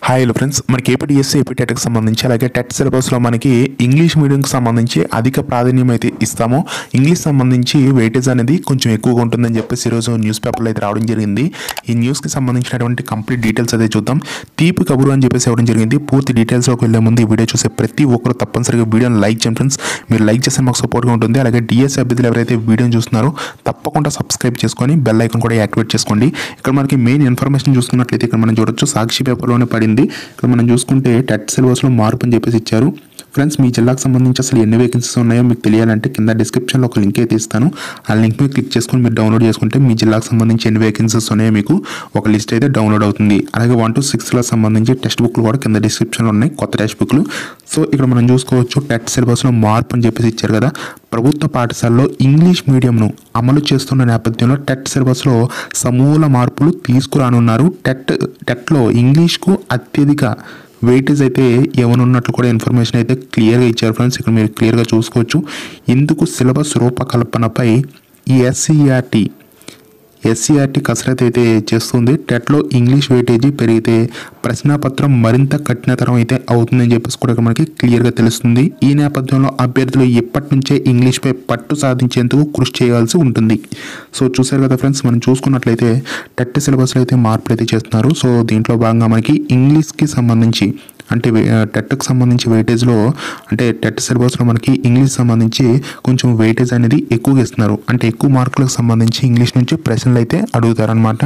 hi hello friends మనకి A P D S C A P టెట్కి సంబంధించి అలాగే టెట్ సిలబస్లో మనకి ఇంగ్లీష్ మీడియంకి సంబంధించి అధిక ప్రాధాన్యం అయితే ఇస్తాము ఇంగ్లీష్ సంబంధించి వెయిటేజ్ అనేది కొంచెం ఎక్కువగా ఉంటుందని చెప్పేసి ఈరోజు న్యూస్ పేపర్లో అయితే రావడం జరిగింది ఈ న్యూస్కి సంబంధించినటువంటి కంప్లీట్ డీటెయిల్స్ అయితే చూద్దాం తీపి కబురు అని చెప్పేసి ఇవ్వడం జరిగింది పూర్తి డీటెయిల్స్లోకి వెళ్ళే ముందు ఈ వీడియో చూసే ప్రతి ఒక్కరు తప్పనిసరిగా వీడియోని లైక్ చేయండి ఫ్రెండ్స్ మీరు లైక్ చేస్తే మాకు సపోర్ట్గా ఉంటుంది అలాగే డిఎస్ అభ్యర్థులు ఎవరైతే వీడియోని చూస్తున్నారో తప్పకుండా సబ్స్క్రైబ్ చేసుకొని బెల్ ఐకాన్ కూడా యాక్టివేట్ చేసుకోండి ఇక్కడ మనకి మెయిన్ ఇన్ఫర్మేషన్ చూసుకున్నట్లయితే ఇక్కడ మనం చూడొచ్చు సాక్షి పేపర్లోనే పడింది ఇక్కడ మనం చూసుకుంటే టెట్ సిలబస్లో మార్పు అని చెప్పేసి ఇచ్చారు ఫ్రెండ్స్ మీ జిల్లాకు సంబంధించి అసలు ఎన్ని వేకెన్సీస్ ఉన్నాయో మీకు తెలియాలంటే కింద డిస్క్రిప్షన్లో ఒక లింక్ అయితే ఇస్తాను ఆ లింక్ మీద క్లిక్ చేసుకొని మీరు డౌన్లోడ్ చేసుకుంటే మీ జిల్లాకు సంబంధించి ఎన్ని వేకెన్సీస్ ఉన్నాయో మీకు ఒక లిస్ట్ అయితే డౌన్లోడ్ అవుతుంది అలాగే వన్ టు సిక్స్లో సంబంధించి టెక్స్ట్ బుక్లు కూడా కింద డిస్క్రిప్షన్లో ఉన్నాయి కొత్త టెక్స్ట్ బుక్లు సో ఇక్కడ మనం చూసుకోవచ్చు టెట్ సిలబస్లో మార్పు అని చెప్పేసి ఇచ్చారు కదా ప్రభుత్వ పాఠశాలలో ఇంగ్లీష్ మీడియంను అమలు చేస్తున్న నేపథ్యంలో టెట్ సిలబస్లో సమూల మార్పులు తీసుకురానున్నారు టెట్ టెట్లో ఇంగ్లీష్కు అత్యధిక వెయిటేజ్ అయితే ఏమనున్నట్లు కూడా ఇన్ఫర్మేషన్ అయితే క్లియర్గా ఇచ్చారు ఫ్రెండ్స్ ఇక్కడ మీరు క్లియర్గా చూసుకోవచ్చు ఇందుకు సిలబస్ రూపకల్పనపై ఈ ఎస్సీఆర్టీ ఎస్సీఆర్టీ కసరత్ అయితే చేస్తుంది టెట్లో ఇంగ్లీష్ వెయిటేజీ పెరిగితే ప్రశ్నాపత్రం మరింత కఠినతరం అయితే అవుతుందని చెప్పేసి కూడా ఇక్కడ మనకి క్లియర్గా తెలుస్తుంది ఈ నేపథ్యంలో అభ్యర్థులు ఇప్పటి నుంచే ఇంగ్లీష్పై పట్టు సాధించేందుకు కృషి చేయాల్సి ఉంటుంది సో చూసారు కదా ఫ్రెండ్స్ మనం చూసుకున్నట్లయితే టెట్ సిలబస్లో అయితే మార్పులు అయితే చేస్తున్నారు సో దీంట్లో భాగంగా మనకి ఇంగ్లీష్కి సంబంధించి అంటే వే- టెట్కి సంబంధించి వెయిటేజ్లో అంటే టెట్ సిలబస్లో మనకి ఇంగ్లీష్ సంబంధించి కొంచెం వెయిటేజ్ అనేది ఎక్కువగా ఇస్తున్నారు అంటే ఎక్కువ మార్కులకు సంబంధించి ఇంగ్లీష్ నుంచి ప్రశ్నలు అయితే అడుగుతారనమాట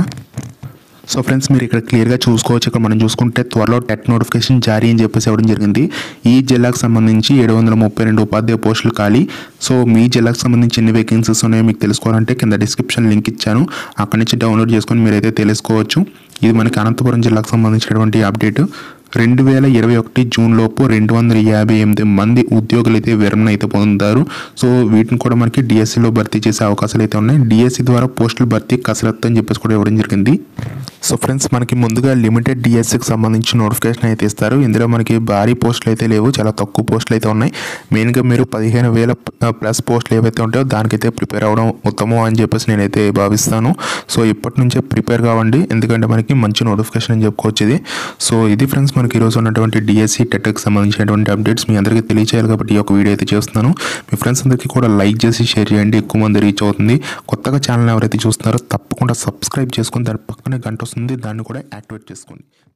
సో ఫ్రెండ్స్ మీరు ఇక్కడ క్లియర్గా చూసుకోవచ్చు ఇక్కడ మనం చూసుకుంటే త్వరలో టెట్ నోటిఫికేషన్ జారీ అని చెప్పేసి ఇవ్వడం జరిగింది ఈ జిల్లాకు సంబంధించి ఏడు వందల ముప్పై రెండు ఉపాధ్యాయ పోస్టులు ఖాళీ సో మీ జిల్లాకు సంబంధించి ఎన్ని వేకెన్సీస్ ఉన్నాయో మీకు తెలుసుకోవాలంటే కింద డిస్క్రిప్షన్ లింక్ ఇచ్చాను అక్కడి నుంచి డౌన్లోడ్ చేసుకొని మీరైతే తెలుసుకోవచ్చు ఇది మనకి అనంతపురం జిల్లాకు సంబంధించినటువంటి అప్డేట్ రెండు వేల ఇరవై ఒకటి జూన్ లోపు రెండు వందల యాభై ఎనిమిది మంది ఉద్యోగులు అయితే విరమణ అయితే పొందుతారు సో వీటిని కూడా మనకి డిఎస్సిలో భర్తీ చేసే అవకాశాలు అయితే ఉన్నాయి డిఎస్సి ద్వారా పోస్టుల భర్తీ కసరత్తు అని చెప్పేసి కూడా ఇవ్వడం జరిగింది సో ఫ్రెండ్స్ మనకి ముందుగా లిమిటెడ్ డిఎస్సికి సంబంధించి నోటిఫికేషన్ అయితే ఇస్తారు ఇందులో మనకి భారీ పోస్టులు అయితే లేవు చాలా తక్కువ పోస్టులు అయితే ఉన్నాయి మెయిన్గా మీరు పదిహేను వేల ప్లస్ పోస్టులు ఏవైతే ఉంటాయో దానికైతే ప్రిపేర్ అవ్వడం ఉత్తమం అని చెప్పేసి నేనైతే భావిస్తాను సో ఇప్పటి నుంచే ప్రిపేర్ కావండి ఎందుకంటే మనకి మంచి నోటిఫికేషన్ అని చెప్పుకోవచ్చు ఇది సో ఇది ఫ్రెండ్స్ మనకి ఈరోజు ఉన్నటువంటి డిఎస్సి టెట్కి సంబంధించినటువంటి అప్డేట్స్ మీ అందరికీ తెలియచేయాలి కాబట్టి ఈ యొక్క వీడియో అయితే చేస్తున్నాను మీ ఫ్రెండ్స్ అందరికీ కూడా లైక్ చేసి షేర్ చేయండి ఎక్కువ మంది రీచ్ అవుతుంది కొత్తగా ఛానల్ ఎవరైతే చూస్తున్నారో తప్పకుండా సబ్స్క్రైబ్ చేసుకుని దాని పక్కనే గంట వస్తుంది దాన్ని కూడా యాక్టివేట్ చేసుకోండి